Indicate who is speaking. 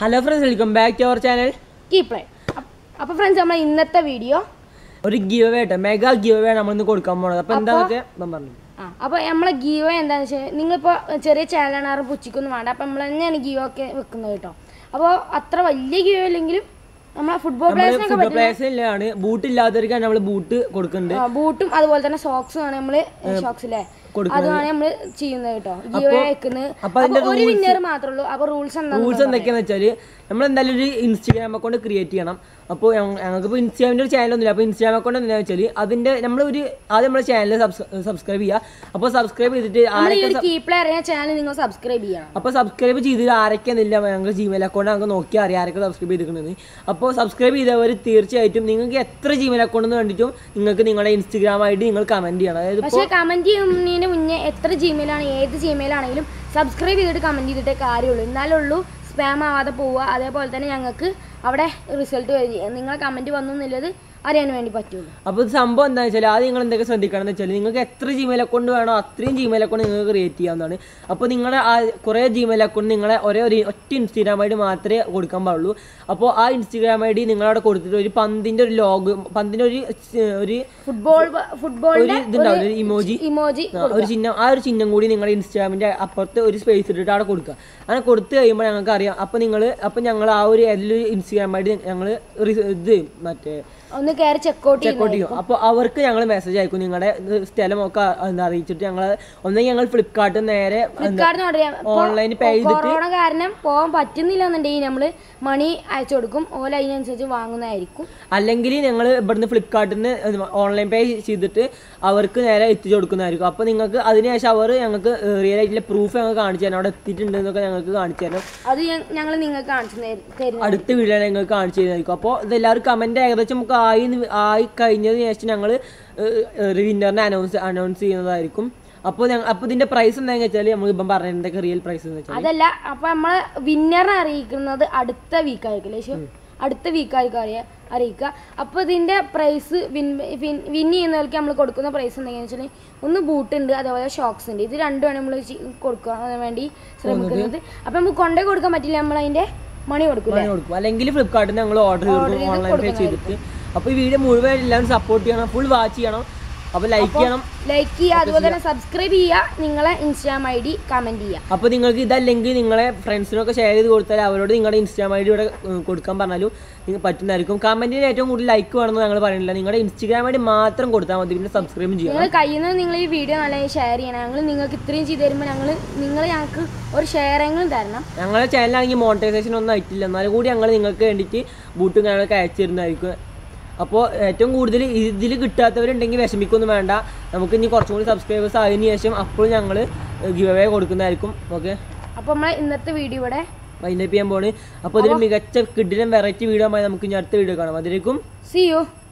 Speaker 1: Hello friends welcome back to our channel
Speaker 2: കീപ്ലേ അപ്പോൾ friends നമ്മൾ ഇന്നത്തെ വീഡിയോ
Speaker 1: ഒരു ഗിവ് അവേ ആയിട്ട് മെഗാ ഗിവ് അവേ നമ്മൾ ഇന്ന് കൊടുക്കാൻ പോണത് അപ്പൊ എന്താന്നൊക്കെ ഞാൻ പറഞ്ഞു
Speaker 2: ആ അപ്പോൾ നമ്മളെ ഗീവോ എന്താണെന്ന് വെച്ചാൽ നിങ്ങളിപ്പോൾ ചെറിയ ചാനലാണ് ആരും പുച്ചിക്കൊന്നും വേണ്ട അപ്പോൾ നമ്മൾ തന്നെയാണ് ഗീവോ ഒക്കെ വെക്കുന്നത് കേട്ടോ അപ്പോൾ അത്ര വലിയ ഗീവോ ഇല്ലെങ്കിലും നമ്മളെ ഫുട്ബോൾ
Speaker 1: നമ്മള്
Speaker 2: പ്ലേയേഴ്സിനൊക്കെ
Speaker 1: ഫുട്ബോൾ
Speaker 2: പറ്റുന്ന
Speaker 1: പ്ലേയേഴ്സിലാണ് ബൂട്ട് ഇല്ലാത്തവർക്കാണ് നമ്മൾ ബൂട്ട് കൊടുക്കുന്നുണ്ട്
Speaker 2: ആ, ബൂട്ടും അതുപോലെ തന്നെ സോക്സും ആണ് നമ്മൾ ഷോക്സ് അല്ലേ
Speaker 1: കൊടുക്കുന്നത്.
Speaker 2: അതുമാണ് നമ്മൾ ചെയ്യുന്നത് കേട്ടോ ഗീവോ വെക്കുന്നത്
Speaker 1: അപ്പൊ അതിന്റെ
Speaker 2: അപ്പോൾ ഒരു വിന്നർ മാത്രമേ ഉള്ളൂ അപ്പോൾ റൂൾസ് എന്താണെന്ന്
Speaker 1: റൂൾസ് എന്തൊക്കെയാന്ന് വെച്ചാൽ നമ്മൾ എന്തായാലും ഒരു ഇൻസ്റ്റാഗ്രാം അക്കൗണ്ട് ക്രിയേറ്റ് ചെയ്യണം അപ്പോൾ ഞങ്ങൾക്ക് ഇപ്പോൾ ഇൻസ്റ്റാഗ്രാമിൻ്റെ ഒരു ചാനലൊന്നുമില്ല അപ്പോൾ ഇൻസ്റ്റാഗ്രാം അക്കൗണ്ട് എന്താണെന്ന് വെച്ചാൽ അതിൻ്റെ നമ്മൾ ഒരു ആദ്യം നമ്മുടെ ചാനൽ സബ്സ്ക്രൈബ് ചെയ്യുക അപ്പോൾ സബ്സ്ക്രൈബ് ചെയ്തിട്ട്
Speaker 2: നമ്മൾ ഈ
Speaker 1: ആരൊക്കെ
Speaker 2: ഒരു കീപ്ലേ അറിയുന്ന ചാനൽ നിങ്ങൾ സബ്സ്ക്രൈബ് ചെയ്യണം
Speaker 1: അപ്പോൾ സബ്സ്ക്രൈബ് ചെയ്തിട്ട് ആരൊക്കെയെന്നില്ല ഞങ്ങൾ ജിമെയിൽ അക്കൗണ്ട് ഞങ്ങൾക്ക് നോക്കിയാൽ അറിയാം ആരൊക്കെ സബ്സ്ക്രൈബ് ചെയ്തിരിക്കുന്നത് അപ്പോൾ സബ്സ്ക്രൈബ് ചെയ്തവർ തീർച്ചയായിട്ടും നിങ്ങൾക്ക് എത്ര ജിമെയിൽ അക്കൗണ്ട് വേണ്ടിയിട്ടും നിങ്ങൾക്ക് നിങ്ങളുടെ ഇൻസ്റ്റാഗ്രാം ഐ ഡി നിങ്ങൾ കമൻറ്റ് ചെയ്യണം അതായത് ഇപ്പോൾ
Speaker 2: പക്ഷേ കമന്റ് ചെയ്യുന്നതിന് മുന്നേ എത്ര ജിമെയിലാണ് ഏത് ജിമെയിൽ ആണെങ്കിലും സബ്സ്ക്രൈബ് ചെയ്തിട്ട് കമന്റ് ചെയ്തിട്ടേ കാര്യമുള്ളൂ എന്നാലേ ഉള്ളൂ സ്പാം ആവാതെ പോവുക അതേപോലെ തന്നെ ഞങ്ങൾക്ക് അവിടെ റിസൾട്ട് വരും നിങ്ങൾ കമന്റ് വന്നു എന്നുള്ളത് അറിയാൻ വേണ്ടി പറ്റുള്ളൂ
Speaker 1: അപ്പോൾ ഇത് സംഭവം എന്താണെന്ന് വെച്ചാൽ ആദ്യം നിങ്ങൾ എന്തൊക്കെ ശ്രദ്ധിക്കണം എന്ന് വെച്ചാൽ നിങ്ങൾക്ക് എത്ര ജിമെയിൽ അക്കൗണ്ട് വേണോ അത്രയും ജിമെയിൽ അക്കൗണ്ട് നിങ്ങൾക്ക് ക്രിയേറ്റ് ചെയ്യാവുന്നതാണ് അപ്പോൾ നിങ്ങളുടെ ആ കുറേ ജിമെയിൽ അക്കൗണ്ട് നിങ്ങളെ ഒരേ ഒരു ഒറ്റ ഇൻസ്റ്റാഗ്രാം ഐ ഡി മാത്രമേ കൊടുക്കാൻ പാടുള്ളൂ അപ്പോൾ ആ ഇൻസ്റ്റാഗ്രാം ഐ ഡി നിങ്ങളവിടെ കൊടുത്തിട്ട് ഒരു പന്തിൻ്റെ ഒരു ലോഗ് പന്തിൻ്റെ ഒരു ഒരു
Speaker 2: ഫുട്ബോൾ
Speaker 1: ഒരു
Speaker 2: ഫുട്ബോളിന്റെ
Speaker 1: ഇതുണ്ടാവില്ല ഒരു ഇമോജി
Speaker 2: ഇമോജി
Speaker 1: ആ, ഒരു ചിഹ്നം ആ ഒരു ചിഹ്നം കൂടി നിങ്ങളുടെ ഇൻസ്റ്റാഗ്രാമിന്റെ അപ്പുറത്ത് ഒരു സ്പേസ് ഇട്ടിട്ട് അവിടെ കൊടുക്കുക അങ്ങനെ കൊടുത്തു കഴിയുമ്പോൾ ഞങ്ങൾക്ക് അറിയാം അപ്പോൾ നിങ്ങൾ അപ്പോൾ ഞങ്ങൾ ആ ഒരു ഏതെങ്കിലും ഇൻസ്റ്റാഗ്രാം ഐ ഡി ഞങ്ങൾ ഇത് മറ്റേ
Speaker 2: ഒന്ന് കയറി ചെക്കൗട്ട് ചെയ്യുന്നു
Speaker 1: ചെക്കൗട്ട് ചെയ്യും അപ്പോൾ അവർക്ക് ഞങ്ങൾ മെസ്സേജ് അയക്കും നിങ്ങളുടെ സ്ഥലമൊക്കെ എന്താ അറിയിച്ചിട്ട് ഞങ്ങൾ ഒന്നെങ്കിൽ ഞങ്ങൾ ഫ്ലിപ്കാർട്ട് നേരെ
Speaker 2: ഫ്ലിപ്കാർട്ടിന് പറയാം
Speaker 1: ഓൺലൈൻ പേ ചെയ്തിട്ട്
Speaker 2: കൊറോണ കാരണം പോകാൻ പറ്റുന്നില്ല എന്നുണ്ടെങ്കിൽ നമ്മൾ മണി അയച്ചു കൊടുക്കും ഓല അതിനനുസരിച്ച് വാങ്ങുന്നതായിരിക്കും
Speaker 1: അല്ലെങ്കിൽ ഞങ്ങൾ ഇവിടുന്ന് ഫ്ലിപ്കാർട്ടിൽ നിന്ന് ഓൺലൈൻ പേ ചെയ്തിട്ട് അവർക്ക് നേരെ എത്തിച്ചു കൊടുക്കുന്നതായിരിക്കും അപ്പോൾ നിങ്ങൾക്ക് അതിനുശേഷം അവർ ഞങ്ങൾക്ക് റിയൽ ആയിട്ടുള്ള പ്രൂഫ് ഞങ്ങൾക്ക് കാണിച്ചു തരണം അവിടെ എത്തിയിട്ടുണ്ട് എന്നൊക്കെ ഞങ്ങൾക്ക് കാണിച്ചു തരണം
Speaker 2: അത് ഞങ്ങൾ നിങ്ങൾക്ക് കാണിച്ചു തരും- തരുന്നത്
Speaker 1: അടുത്ത വീഡിയോ നിങ്ങൾക്ക് കാണിച്ചു തരുന്നതായിരിക്കും അപ്പോൾ ഇതെല്ലാവരും കമൻറ്റ് ഏകദേശം നമുക്ക് ആയി ന്ന് ആയി കഴിഞ്ഞതിന് ശേഷം ഞങ്ങൾ വിന്നറിനെ അനൗൺസ് അനൗൺസ് ചെയ്യുന്നതായിരിക്കും അപ്പോൾ ഞങ്ങൾ അപ്പോൾ ഇതിൻ്റെ പ്രൈസ് എന്താണെന്ന് വെച്ചാൽ നമ്മൾ ഇപ്പം പറഞ്ഞ എന്തൊക്കെ റിയൽ പ്രൈസ് എന്ന് വെച്ചാൽ
Speaker 2: അതല്ല അപ്പൊ നമ്മള് വിന്നറിനെ അറിയിക്കുന്നത് അടുത്ത വീക്ക് ആയിരിക്കും ശേഷം അടുത്ത വീക്ക് ആയിരിക്കും അറിയാ അറിയിക്കുക അപ്പൊ ഇതിന്റെ പ്രൈസ് വിൻ വിൻ ചെയ്യുന്നവർക്ക് നമ്മൾ കൊടുക്കുന്ന പ്രൈസ് എന്തെങ്കിലും വെച്ചാൽ ഒന്ന് ബൂട്ട് ഉണ്ട് അതേപോലെ ഷോക്സ് ഉണ്ട് ഇത് രണ്ടുമാണ് നമ്മൾ കൊടുക്കാൻ വേണ്ടി ശ്രമിക്കുന്നത് അപ്പൊ നമുക്ക് കൊണ്ടേ കൊടുക്കാൻ പറ്റില്ല നമ്മൾ അതിന്റെ മണി കൊടുക്കില്ല
Speaker 1: മണി കൊടുക്കും അല്ലെങ്കിൽ ഫ്ലിപ്കാർട്ടിൽ ഞങ്ങൾ ഓർഡർ ചെയ്ത് ഓൺലൈൻ പേ ചെയ്തിട്ട് അപ്പോൾ ഈ വീഡിയോ മുഴുവൻ എല്ലാവരും സപ്പോർട്ട് ചെയ്യണം ഫുൾ വാച്ച് ചെയ്യണം അപ്പോൾ ലൈക്ക് ചെയ്യണം
Speaker 2: ലൈക്ക് ചെയ്യുക അതുപോലെ തന്നെ സബ്സ്ക്രൈബ് ചെയ്യുക നിങ്ങളെ ഇൻസ്റ്റാഗ്രാം ഐ ഡി കമന്റ് ചെയ്യുക
Speaker 1: അപ്പോൾ നിങ്ങൾക്ക് ഇതല്ലെങ്കിൽ നിങ്ങളെ ഫ്രണ്ട്സിനൊക്കെ ഷെയർ ചെയ്ത് കൊടുത്താൽ അവരോട് നിങ്ങളുടെ ഇൻസ്റ്റാഗ്രാം ഐ ഡി ഇവിടെ ഉം, കൊടുക്കാൻ പറഞ്ഞാലും നിങ്ങൾക്ക് പറ്റുന്നതായിരിക്കും കമൻറ്റിന് ഏറ്റവും കൂടുതൽ ലൈക്ക് വേണമെന്ന് ഞങ്ങൾ പറയുന്നില്ല നിങ്ങളുടെ ഇൻസ്റ്റാഗ്രാം ഐ ഡി മാത്രം കൊടുത്താൽ മതി പിന്നെ സബ്സ്ക്രൈബും ചെയ്യണം
Speaker 2: നിങ്ങൾ കഴിയുന്നത് നിങ്ങൾ ഈ വീഡിയോ നല്ല ഷെയർ ചെയ്യണം ഞങ്ങൾ നിങ്ങൾക്ക് ഇത്രയും ചെയ്ത് തരുമ്പോൾ ഞങ്ങൾ നിങ്ങൾ ഞങ്ങൾക്ക് ഒരു ഷെയറെങ്കിലും തരണം
Speaker 1: ഞങ്ങളുടെ ചാനലാണെങ്കിൽ മോണിറ്റൈസേഷൻ ഒന്നും ആയിട്ടില്ല എന്നാലും കൂടി ഞങ്ങൾ നിങ്ങൾക്ക് വേണ്ടിയിട്ട് ബൂട്ടും കാര്യങ്ങളൊക്കെ അയച്ചു തരുന്നതായിരിക്കും അപ്പോൾ ഏറ്റവും കൂടുതൽ ഇതിൽ കിട്ടാത്തവരുണ്ടെങ്കിൽ വിഷമിക്കൊന്നും വേണ്ട നമുക്ക് ഇനി കുറച്ചും കൂടി സബ്സ്ക്രൈബേഴ്സ് ആയതിനു ശേഷം അപ്പോൾ ഞങ്ങൾ ഗിവ് അവേ കൊടുക്കുന്നതായിരിക്കും ഓക്കെ
Speaker 2: അപ്പോൾ നമ്മൾ ഇന്നത്തെ വീഡിയോ ഇവിടെ
Speaker 1: വൈൻഡപ്പ് ചെയ്യാൻ പോണ് അപ്പോൾ ഇതിൽ മികച്ച കിഡിലും വെറൈറ്റി വീഡിയോ ആയി നമുക്ക് ഇനി അടുത്ത വീഡിയോ കാണാം അതിലേക്കും
Speaker 2: സി യു